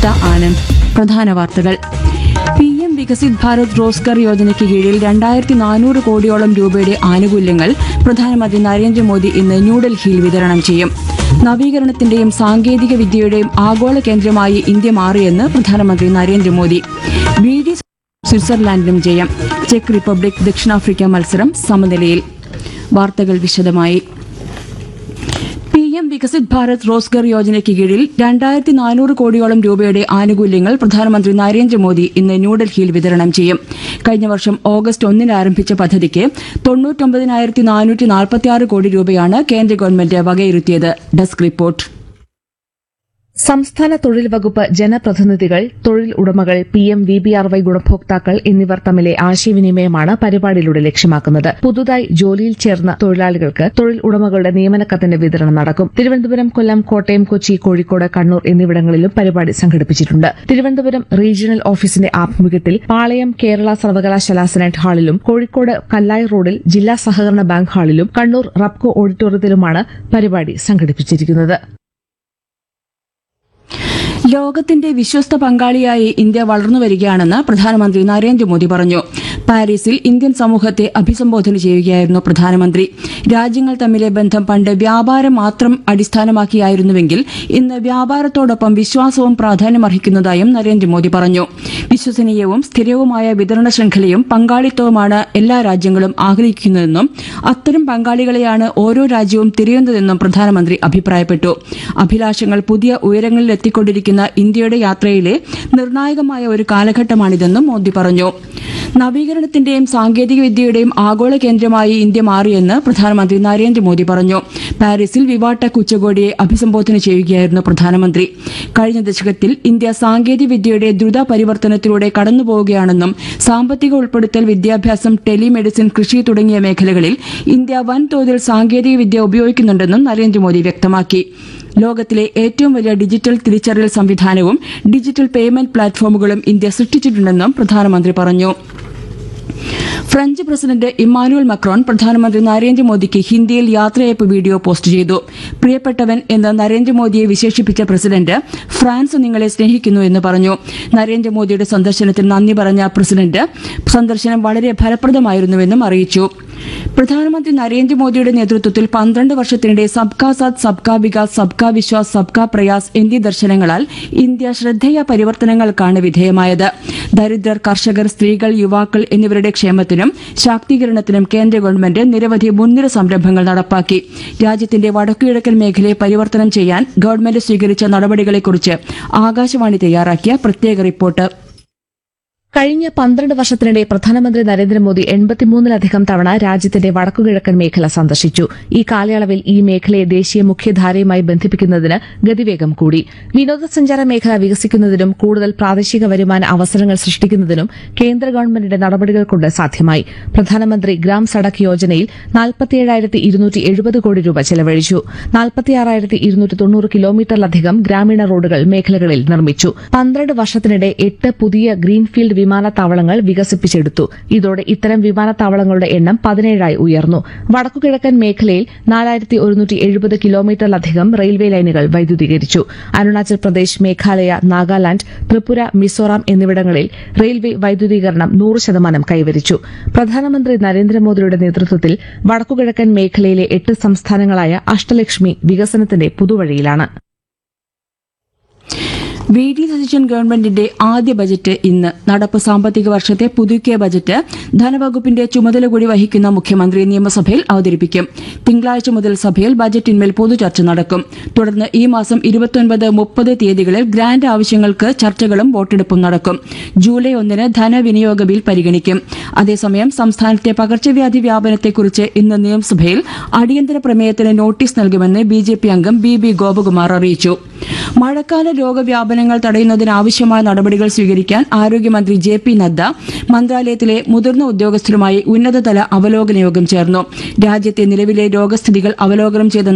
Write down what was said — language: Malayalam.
സുസ്മിത ആനന്ദ് പ്രധാന വാർത്തകൾ പി എം വികസിത് ഭാരത് റോസ്ഗർ യോജനയ്ക്ക് കീഴിൽ രണ്ടായിരത്തി നാനൂറ് കോടിയോളം രൂപയുടെ ആനുകൂല്യങ്ങൾ പ്രധാനമന്ത്രി നരേന്ദ്രമോദി ഇന്ന് ന്യൂഡൽഹിയിൽ വിതരണം ചെയ്യും നവീകരണത്തിന്റെയും സാങ്കേതിക വിദ്യയുടെയും ആഗോള കേന്ദ്രമായി ഇന്ത്യ മാറിയെന്ന് പ്രധാനമന്ത്രി നരേന്ദ്രമോദി ബി ഡി സ്വിറ്റ്സർലാൻഡിനും ജയം ചെക്ക് റിപ്പബ്ലിക് ദക്ഷിണാഫ്രിക്ക മത്സരം സമനിലയിൽ വാർത്തകൾ വിശദമായി പി എം വികസിത് ഭാരത് റോസ്ഗർ യോജനയ്ക്ക് കീഴിൽ രണ്ടായിരത്തി നാനൂറ് കോടിയോളം രൂപയുടെ ആനുകൂല്യങ്ങൾ പ്രധാനമന്ത്രി നരേന്ദ്രമോദി ഇന്ന് ന്യൂഡൽഹിയിൽ വിതരണം ചെയ്യും കഴിഞ്ഞ വർഷം ഓഗസ്റ്റ് ഒന്നിന് ആരംഭിച്ച പദ്ധതിക്ക് തൊണ്ണൂറ്റൊമ്പതിനായിരത്തി നാനൂറ്റി നാൽപ്പത്തിയാറ് കോടി രൂപയാണ് കേന്ദ്ര ഗവൺമെന്റ് വകയിരുത്തിയത് ഡെസ്ക് റിപ്പോർട്ട് സംസ്ഥാന തൊഴിൽ വകുപ്പ് ജനപ്രതിനിധികൾ തൊഴിൽ ഉടമകൾ P M V B R Y ഗുണഭോക്താക്കൾ എന്നിവർ തമ്മിലെ ആശയവിനിമയമാണ് പരിപാടിയിലൂടെ ലക്ഷ്യമാക്കുന്നത് പുതുതായി ജോലിയിൽ ചേർന്ന തൊഴിലാളികൾക്ക് തൊഴിൽ ഉടമകളുടെ നിയമനക്കത്തിന്റെ വിതരണം നടക്കും തിരുവനന്തപുരം കൊല്ലം കോട്ടയം കൊച്ചി കോഴിക്കോട് കണ്ണൂർ എന്നിവിടങ്ങളിലും പരിപാടി സംഘടിപ്പിച്ചിട്ടുണ്ട് തിരുവനന്തപുരം റീജിയണൽ ഓഫീസിന്റെ ആഭിമുഖ്യത്തിൽ പാളയം കേരള സർവകലാശാല സെനറ്റ് ഹാളിലും കോഴിക്കോട് കല്ലായി റോഡിൽ ജില്ലാ സഹകരണ ബാങ്ക് ഹാളിലും കണ്ണൂർ റബ്കോ ഓഡിറ്റോറിയത്തിലുമാണ് പരിപാടി സംഘടിപ്പിച്ചിരിക്കുന്നത് ലോകത്തിന്റെ വിശ്വസ്ത പങ്കാളിയായി ഇന്ത്യ വളർന്നു വരികയാണെന്ന് പ്രധാനമന്ത്രി നരേന്ദ്രമോദി പറഞ്ഞു പാരീസിൽ ഇന്ത്യൻ സമൂഹത്തെ അഭിസംബോധന ചെയ്യുകയായിരുന്നു പ്രധാനമന്ത്രി രാജ്യങ്ങൾ തമ്മിലെ ബന്ധം പണ്ട് വ്യാപാരം മാത്രം അടിസ്ഥാനമാക്കിയായിരുന്നുവെങ്കിൽ ഇന്ന് വ്യാപാരത്തോടൊപ്പം വിശ്വാസവും പ്രാധാന്യമർഹിക്കുന്നതായും നരേന്ദ്രമോദി പറഞ്ഞു വിശ്വസനീയവും സ്ഥിരവുമായ വിതരണ ശൃംഖലയും പങ്കാളിത്തവുമാണ് എല്ലാ രാജ്യങ്ങളും ആഗ്രഹിക്കുന്നതെന്നും അത്തരം പങ്കാളികളെയാണ് ഓരോ രാജ്യവും തിരയുന്നതെന്നും പ്രധാനമന്ത്രി അഭിപ്രായപ്പെട്ടു അഭിലാഷങ്ങൾ പുതിയ ഉയരങ്ങളിൽ എത്തിക്കൊണ്ടിരിക്കുന്ന ഇന്ത്യയുടെ യാത്രയിലെ നിർണായകമായ ഒരു കാലഘട്ടമാണിതെന്നും മോദി പറഞ്ഞു നവീകരണത്തിന്റെയും സാങ്കേതികവിദ്യയുടെയും ആഗോള കേന്ദ്രമായി ഇന്ത്യ മാറിയെന്ന് പ്രധാനമന്ത്രി നരേന്ദ്രമോദി പറഞ്ഞു പാരീസിൽ വിവാട്ടക് ഉച്ചകോടിയെ അഭിസംബോധന ചെയ്യുകയായിരുന്നു പ്രധാനമന്ത്രി കഴിഞ്ഞ ദശകത്തിൽ ഇന്ത്യ സാങ്കേതികവിദ്യയുടെ ദ്രുത പരിവർത്തനത്തിലൂടെ കടന്നുപോവുകയാണെന്നും സാമ്പത്തിക ഉൾപ്പെടുത്തൽ വിദ്യാഭ്യാസം ടെലിമെഡിസിൻ കൃഷി തുടങ്ങിയ മേഖലകളിൽ ഇന്ത്യ വൻതോതിൽ സാങ്കേതികവിദ്യ ഉപയോഗിക്കുന്നുണ്ടെന്നും നരേന്ദ്രമോദി വ്യക്തമാക്കി ലോകത്തിലെ ഏറ്റവും വലിയ ഡിജിറ്റൽ തിരിച്ചറിയൽ സംവിധാനവും ഡിജിറ്റൽ പേയ്മെന്റ് പ്ലാറ്റ്ഫോമുകളും ഇന്ത്യ സൃഷ്ടിച്ചിട്ടുണ്ടെന്നും പ്രധാനമന്ത്രി പറഞ്ഞു ഫ്രഞ്ച് പ്രസിഡന്റ് ഇമ്മാനുവൽ മക്രോൺ പ്രധാനമന്ത്രി നരേന്ദ്രമോദിക്ക് ഹിന്ദിയിൽ യാത്രയയപ്പ് വീഡിയോ പോസ്റ്റ് ചെയ്തു പ്രിയപ്പെട്ടവൻ എന്ന് നരേന്ദ്രമോദിയെ വിശേഷിപ്പിച്ച പ്രസിഡന്റ് ഫ്രാൻസ് നിങ്ങളെ സ്നേഹിക്കുന്നു എന്ന് പറഞ്ഞു നരേന്ദ്രമോദിയുടെ സന്ദർശനത്തിൽ നന്ദി പറഞ്ഞ പ്രസിഡന്റ് സന്ദർശനം വളരെ ഫലപ്രദമായിരുന്നുവെന്നും അറിയിച്ചു പ്രധാനമന്ത്രി നരേന്ദ്രമോദിയുടെ നേതൃത്വത്തിൽ പന്ത്രണ്ട് വർഷത്തിനിടെ സബ്കാ സാത്ത് സബ്കാ വികാസ് സബ്കാ വിശ്വാസ് സബ്കാ പ്രയാസ് എന്നീ ദർശനങ്ങളാൽ ഇന്ത്യ ശ്രദ്ധേയ പരിവർത്തനങ്ങൾക്കാണ് വിധേയമായത് ദരിദ്രർ കർഷകർ സ്ത്രീകൾ യുവാക്കൾ എന്നിവരുടെ ക്ഷേമത്തിനും ശാക്തീകരണത്തിനും കേന്ദ്ര ഗവൺമെന്റ് നിരവധി മുൻനിര സംരംഭങ്ങൾ നടപ്പാക്കി രാജ്യത്തിന്റെ വടക്കുകിഴക്കൻ മേഖലയെ പരിവർത്തനം ചെയ്യാൻ ഗവൺമെന്റ് സ്വീകരിച്ച നടപടികളെക്കുറിച്ച് ആകാശവാണി തയ്യാറാക്കിയ പ്രത്യേക റിപ്പോർട്ട് കഴിഞ്ഞ പന്ത്രണ്ട് വർഷത്തിനിടെ പ്രധാനമന്ത്രി നരേന്ദ്രമോദി എൺപത്തിമൂന്നിലധികം തവണ രാജ്യത്തിന്റെ വടക്കുകിഴക്കൻ മേഖല സന്ദർശിച്ചു ഈ കാലയളവിൽ ഈ മേഖലയെ ദേശീയ മുഖ്യധാരയുമായി ബന്ധിപ്പിക്കുന്നതിന് ഗതിവേഗം കൂടി വിനോദസഞ്ചാര മേഖല വികസിക്കുന്നതിനും കൂടുതൽ പ്രാദേശിക വരുമാന അവസരങ്ങൾ സൃഷ്ടിക്കുന്നതിനും കേന്ദ്ര ഗവൺമെന്റിന്റെ നടപടികൾ കൊണ്ട് സാധ്യമായി പ്രധാനമന്ത്രി ഗ്രാം സഡക് യോജനയിൽ നാൽപ്പത്തിയേഴായിരത്തി ഇരുന്നൂറ്റി എഴുപത് കോടി രൂപ ചെലവഴിച്ചു നാൽപ്പത്തിയാറായിരത്തി ഇരുന്നൂറ്റി തൊണ്ണൂറ് കിലോമീറ്ററിലധികം ഗ്രാമീണ റോഡുകൾ മേഖലകളിൽ നിർമ്മിച്ചു പന്ത്രണ്ട് വർഷത്തിനിടെ എട്ട് പുതിയ ഗ്രീൻഫീൽഡ് വിമാനത്താവളങ്ങൾ വികസിപ്പിച്ചെടുത്തു ഇതോടെ ഇത്തരം വിമാനത്താവളങ്ങളുടെ എണ്ണം പതിനേഴായി ഉയർന്നു വടക്കുകിഴക്കൻ മേഖലയിൽ നാലായിരത്തി ഒരുന്നൂറ്റി എഴുപത് കിലോമീറ്ററിലധികം റെയിൽവേ ലൈനുകൾ വൈദ്യുതീകരിച്ചു അരുണാചൽ പ്രദേശ് മേഘാലയ നാഗാലാന്റ് ത്രിപുര മിസോറാം എന്നിവിടങ്ങളിൽ റെയിൽവേ വൈദ്യുതീകരണം നൂറ് ശതമാനം കൈവരിച്ചു പ്രധാനമന്ത്രി നരേന്ദ്രമോദിയുടെ നേതൃത്വത്തിൽ വടക്കുകിഴക്കൻ മേഖലയിലെ എട്ട് സംസ്ഥാനങ്ങളായ അഷ്ടലക്ഷ്മി വികസനത്തിന്റെ പുതുവഴിയിലാണ് വി ഡി സതീശൻ ഗവൺമെന്റിന്റെ ആദ്യ ബജറ്റ് ഇന്ന് നടപ്പ് സാമ്പത്തിക വർഷത്തെ പുതുക്കിയ ബജറ്റ് ധനവകുപ്പിന്റെ ചുമതല കൂടി വഹിക്കുന്ന മുഖ്യമന്ത്രി നിയമസഭയിൽ അവതരിപ്പിക്കും തിങ്കളാഴ്ച മുതൽ സഭയിൽ ബജറ്റിന്മേൽ പൊതുചർച്ച നടക്കും തുടർന്ന് ഈ മാസം ഇരുപത്തൊൻപത് മുപ്പത് തീയതികളിൽ ഗ്രാന്റ് ആവശ്യങ്ങൾക്ക് ചർച്ചകളും വോട്ടെടുപ്പും നടക്കും ജൂലൈ ഒന്നിന് ധനവിനിയോഗ ബിൽ പരിഗണിക്കും അതേസമയം സംസ്ഥാനത്തെ പകർച്ചവ്യാധി വ്യാപനത്തെക്കുറിച്ച് ഇന്ന് നിയമസഭയിൽ അടിയന്തര പ്രമേയത്തിന് നോട്ടീസ് നൽകുമെന്ന് ബി ജെ പി അംഗം ബി ബി ഗോപകുമാർ അറിയിച്ചു മഴക്കാല രോഗവ്യാപനങ്ങൾ തടയുന്നതിനാവശ്യമായ നടപടികൾ സ്വീകരിക്കാൻ ആരോഗ്യമന്ത്രി ജെ പി നദ്ദ മന്ത്രാലയത്തിലെ മുതിർന്ന ഉദ്യോഗസ്ഥരുമായി ഉന്നതതല അവലോകന യോഗം ചേർന്നു രാജ്യത്തെ നിലവിലെ രോഗസ്ഥിതികൾ അവലോകനം ചെയ്ത